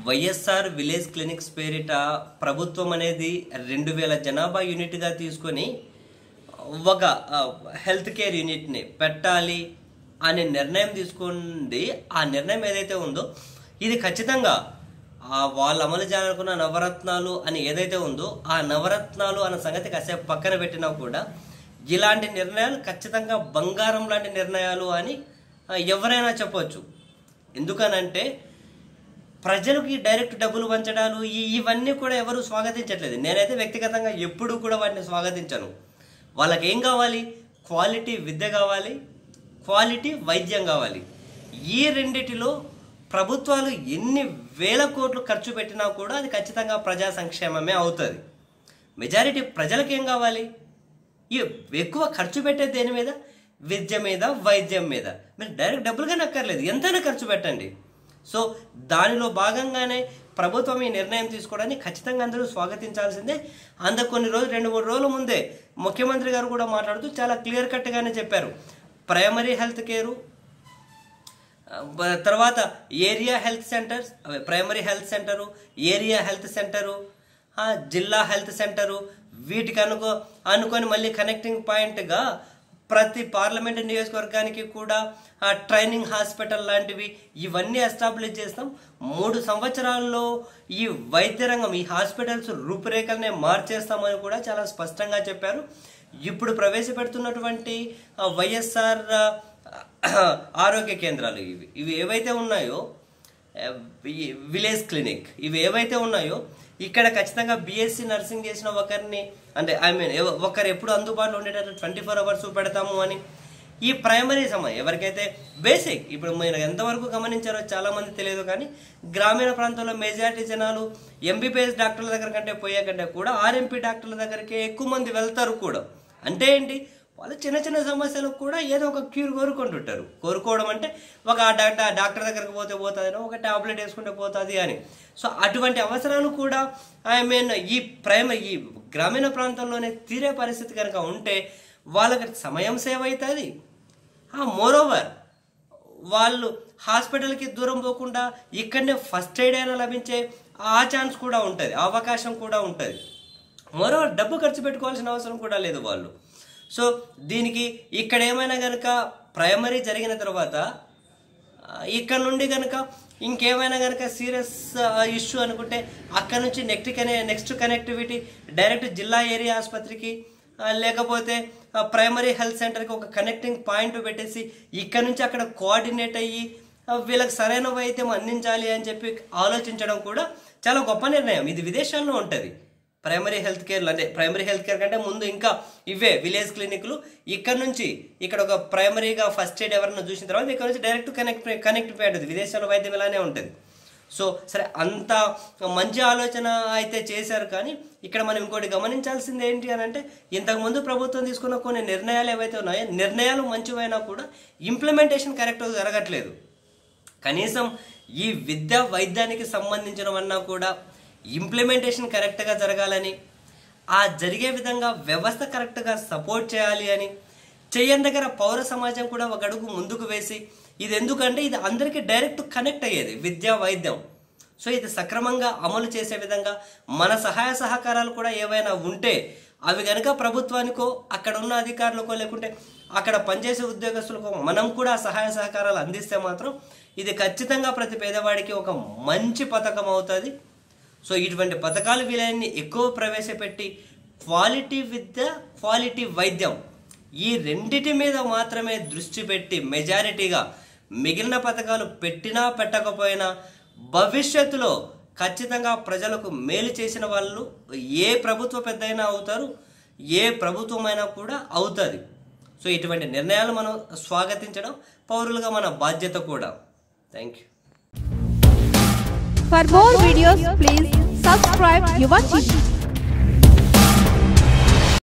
YSR village clinics పేరిట ప్రభుత్వం అనేది రెండు వేల జనాభా యూనిట్గా తీసుకొని ఒక ఆ, హెల్త్ కేర్ యూనిట్ని పెట్టాలి అనే నిర్ణయం తీసుకుంది ఆ నిర్ణయం ఏదైతే ఉందో ఇది ఖచ్చితంగా ఆ వాళ్ళు అమలు చేయాలనుకున్న నవరత్నాలు అని ఏదైతే ఉందో ఆ నవరత్నాలు అన్న సంగతి కాసేపు పక్కన పెట్టినా కూడా ఇలాంటి నిర్ణయాలు ఖచ్చితంగా బంగారం లాంటి నిర్ణయాలు అని ఆ, ఎవరైనా చెప్పొచ్చు ఎందుకనంటే ప్రజలకి డైరెక్ట్ డబ్బులు పంచడాలు ఈ ఇవన్నీ కూడా ఎవరు స్వాగతించట్లేదు నేనైతే వ్యక్తిగతంగా ఎప్పుడూ కూడా వాటిని స్వాగతించను వాళ్ళకి ఏం కావాలి క్వాలిటీ విద్య కావాలి క్వాలిటీ వైద్యం కావాలి ఈ రెండిటిలో ప్రభుత్వాలు ఎన్ని వేల కోట్లు ఖర్చు పెట్టినా కూడా అది ఖచ్చితంగా ప్రజా సంక్షేమమే అవుతుంది మెజారిటీ ప్రజలకు ఏం కావాలి ఈ ఎక్కువ ఖర్చు పెట్టేది దేని మీద విద్య మీద వైద్యం మీద మీరు డైరెక్ట్ డబ్బులుగా నక్కర్లేదు ఎంతైనా ఖర్చు పెట్టండి సో దానిలో భాగంగానే ప్రభుత్వం ఈ నిర్ణయం తీసుకోవడాన్ని ఖచ్చితంగా అందరూ స్వాగతించాల్సిందే అందుకు కొన్ని రోజులు రెండు మూడు రోజుల ముందే ముఖ్యమంత్రి గారు కూడా మాట్లాడుతూ చాలా క్లియర్ కట్గానే చెప్పారు ప్రైమరీ హెల్త్ కేరు బ- తర్వాత ఏరియా హెల్త్ సెంటర్స్ అవి primary health centre area health centre ఆ, జిల్లా హెల్త్ సెంటరు వీటికి అనుకో అనుకొని మళ్ళీ కనెక్టింగ్ పాయింట్గా ప్రతి పార్లమెంట్ నియోజకవర్గానికి కూడా ఆ ట్రైనింగ్ హాస్పిటల్ లాంటివి ఇవన్నీ ఎస్టాబ్లిష్ చేస్తాం మూడు సంవత్సరాల్లో ఈ వైద్య రంగం ఈ హాస్పిటల్స్ రూపురేఖలనే మార్చేస్తామని కూడా చాలా స్పష్టంగా చెప్పారు ఇప్పుడు ప్రవేశపెడుతున్నటువంటి ఆ, వైఎస్ఆర్ ఆ, ఆరోగ్య కేంద్రాలు ఇవి ఇవి ఏవైతే ఉన్నాయో ఆ, వి- విలేజ్ క్లినిక్ ఇవి ఏవైతే ఉన్నాయో ఇక్కడ ఖచ్చితంగా బీఎస్సీ నర్సింగ్ చేసిన ఒకరిని అంటే ఐ మీన్ ఒకరు ఎప్పుడు అందుబాటులో ఉండేటట్టు ట్వంటీ ఫోర్ అవర్స్ పెడతాము అని ఈ ప్రైమరీ సమయం ఎవరికైతే బేసిక్ ఇప్పుడు మీరు ఎంతవరకు గమనించారో చాలా మంది తెలియదు కానీ గ్రామీణ ప్రాంతంలో మెజారిటీ జనాలు ఎంబీబీఎస్ డాక్టర్ల దగ్గర కంటే పోయే కంటే కూడా ఆర్ఎంపీ డాక్టర్ల దగ్గరికి ఎక్కువ మంది వెళ్తారు కూడా అంటే ఏంటి వాళ్ళు చిన్న చిన్న సమస్యలకు కూడా ఏదో ఒక క్యూర్ కోరుకుంటుంటారు కోరుకోవడం అంటే ఒక ఆ డాక్టర్ డాక్టర్ దగ్గరికి పోతే పోతుందని ఒక టాబ్లెట్ వేసుకుంటే పోతుంది అని సో అటువంటి అవసరాలు కూడా ఐ మీన్ ఈ ప్రైమరీ ఈ గ్రామీణ ప్రాంతంలోనే తీరే పరిస్థితి కనుక ఉంటే వాళ్ళకి సమయం సేవ్ అవుతుంది మోరోవర్ వాళ్ళు హాస్పిటల్కి దూరం పోకుండా ఇక్కడనే ఫస్ట్ ఎయిడ్ అయినా లభించే ఆ ఛాన్స్ కూడా ఉంటుంది ఆ అవకాశం కూడా ఉంటుంది మరో డబ్బు ఖర్చు పెట్టుకోవాల్సిన అవసరం కూడా లేదు వాళ్ళు సో దీనికి ఇక్కడ ఏమైనా కనుక ప్రైమరీ జరిగిన తర్వాత ఆ, ఇక్కడ నుండి కనుక ఇంకేమైనా కనుక సీరియస్ ఇష్యూ అనుకుంటే అక్కడ నుంచి నెక్స్ట్ కనే నెక్స్ట్ కనెక్టివిటీ డైరెక్ట్ జిల్లా ఏరియా ఆసుపత్రికి ఆ, లేకపోతే ప్రైమరీ హెల్త్ సెంటర్కి ఒక కనెక్టింగ్ పాయింట్ పెట్టేసి ఇక్కడ నుంచి అక్కడ కోఆర్డినేట్ అయ్యి ఆ, వీళ్ళకి సరైన వైద్యం అందించాలి అని చెప్పి ఆలోచించడం కూడా చాలా గొప్ప నిర్ణయం ఇది విదేశాల్లో ఉంటుంది ప్రైమరీ హెల్త్ కేర్ అంటే ప్రైమరీ హెల్త్ కేర్ కంటే ముందు ఇంకా ఇవే విలేజ్ క్లినిక్లు ఇక్కడ నుంచి ఇక్కడ ఒక ప్రైమరీగా ఫస్ట్ ఎయిడ్ ఎవరైనా చూసిన తర్వాత ఇక్కడ నుంచి డైరెక్ట్ కనెక్ట్ కనెక్ట్ ఉంటుంది విదేశాల్లో వైద్యం ఇలానే ఉంటుంది సో సరే అంత మంచి ఆలోచన అయితే చేశారు కానీ ఇక్కడ మనం ఇంకోటి గమనించాల్సింది ఏంటి అని అంటే ఇంతకుముందు ప్రభుత్వం తీసుకున్న కొన్ని నిర్ణయాలు ఏవైతే ఉన్నాయో నిర్ణయాలు మంచివైనా కూడా ఇంప్లిమెంటేషన్ కరెక్ట్గా జరగట్లేదు కనీసం ఈ విద్య వైద్యానికి సంబంధించినవన్నా కూడా ఇంప్లిమెంటేషన్ కరెక్ట్గా జరగాలని ఆ జరిగే విధంగా వ్యవస్థ కరెక్ట్గా సపోర్ట్ చేయాలి అని చెయ్యని దగ్గర పౌర సమాజం కూడా ఒక అడుగు ముందుకు వేసి ఇది ఎందుకంటే ఇది అందరికీ డైరెక్ట్ కనెక్ట్ అయ్యేది విద్య వైద్యం సో ఇది సక్రమంగా అమలు చేసే విధంగా మన సహాయ సహకారాలు కూడా ఏవైనా ఉంటే అవి గనక ప్రభుత్వానికో అక్కడ ఉన్న అధికారులకో లేకుంటే అక్కడ పనిచేసే ఉద్యోగస్తులకో మనం కూడా సహాయ సహకారాలు అందిస్తే మాత్రం ఇది ఖచ్చితంగా ప్రతి పేదవాడికి ఒక మంచి పథకం అవుతుంది సో ఇటువంటి పథకాలు వీలైన ఎక్కువ ప్రవేశపెట్టి క్వాలిటీ విద్య క్వాలిటీ వైద్యం ఈ రెండిటి మీద మాత్రమే దృష్టి పెట్టి మెజారిటీగా మిగిలిన పథకాలు పెట్టినా పెట్టకపోయినా భవిష్యత్తులో ఖచ్చితంగా ప్రజలకు మేలు చేసిన వాళ్ళు ఏ ప్రభుత్వ పెద్దయినా అవుతారు ఏ ప్రభుత్వమైనా కూడా అవుతుంది సో ఇటువంటి నిర్ణయాలు మనం స్వాగతించడం పౌరులుగా మన బాధ్యత కూడా thank you For more videos, please subscribe Yuva TV.